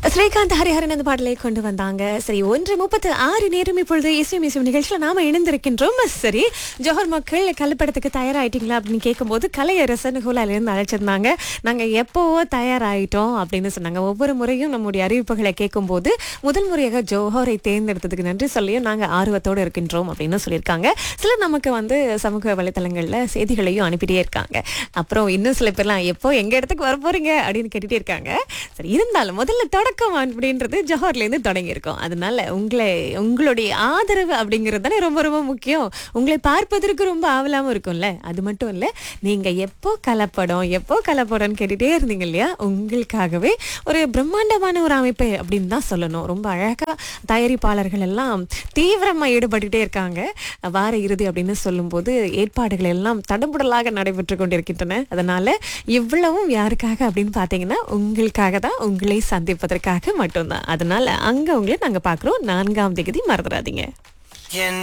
ஸ்ரீகாந்த் ஹரிஹரன் அந்த பாடலை கொண்டு வந்தாங்க சரி ஒன்று முப்பத்து ஆறு நேரம் இப்பொழுது இசையும் இசையும் நிகழ்ச்சியில நாம இணைந்திருக்கின்றோம் சரி ஜோஹர் மக்கள் கலப்படத்துக்கு தயாராயிட்டீங்களா அப்படின்னு கேட்கும்போது கலையரசன் ஹூலால இருந்து அழைச்சிருந்தாங்க நாங்க எப்போவோ தயாராயிட்டோம் அப்படின்னு சொன்னாங்க ஒவ்வொரு முறையும் நம்முடைய அறிவிப்புகளை கேட்கும்போது முதல் முறையாக ஜோஹரை தேர்ந்தெடுத்ததுக்கு நன்றி சொல்லியும் நாங்க ஆர்வத்தோடு இருக்கின்றோம் அப்படின்னு சொல்லியிருக்காங்க சிலர் நமக்கு வந்து சமூக வலைத்தளங்கள்ல செய்திகளையும் அனுப்பிட்டே இருக்காங்க அப்புறம் இன்னும் சில பேர்லாம் எப்போ எங்க இடத்துக்கு வர போறீங்க அப்படின்னு கேட்டுட்டே இருக்காங்க சரி இருந்தாலும் முதல்ல தொடக்கம் அப்படின்றது ஜோஹர்ல இருந்து தொடங்கி இருக்கோம் அதனால உங்களை உங்களுடைய ஆதரவு அப்படிங்கிறது தானே ரொம்ப ரொம்ப முக்கியம் உங்களை பார்ப்பதற்கு ரொம்ப ஆவலாம இருக்கும்ல அது மட்டும் இல்ல நீங்க எப்போ கலப்படம் எப்போ கலப்படம்னு கேட்டுட்டே இருந்தீங்க இல்லையா உங்களுக்காகவே ஒரு பிரம்மாண்டமான ஒரு அமைப்பு அப்படின்னு தான் சொல்லணும் ரொம்ப அழகா தயாரிப்பாளர்கள் எல்லாம் தீவிரமா ஈடுபட்டுட்டே இருக்காங்க வார இறுதி அப்படின்னு சொல்லும்போது ஏற்பாடுகள் எல்லாம் தடபுடலாக நடைபெற்று கொண்டிருக்கின்றன அதனால இவ்வளவும் யாருக்காக அப்படின்னு பார்த்தீங்கன்னா உங்களுக்காக தான் உங்களை சந்திப்பதற்காக மட்டும்தான் அதனால அங்க உங்களை நாங்க பார்க்குறோம் நான்காம் தேதி மறந்துடாதீங்க என்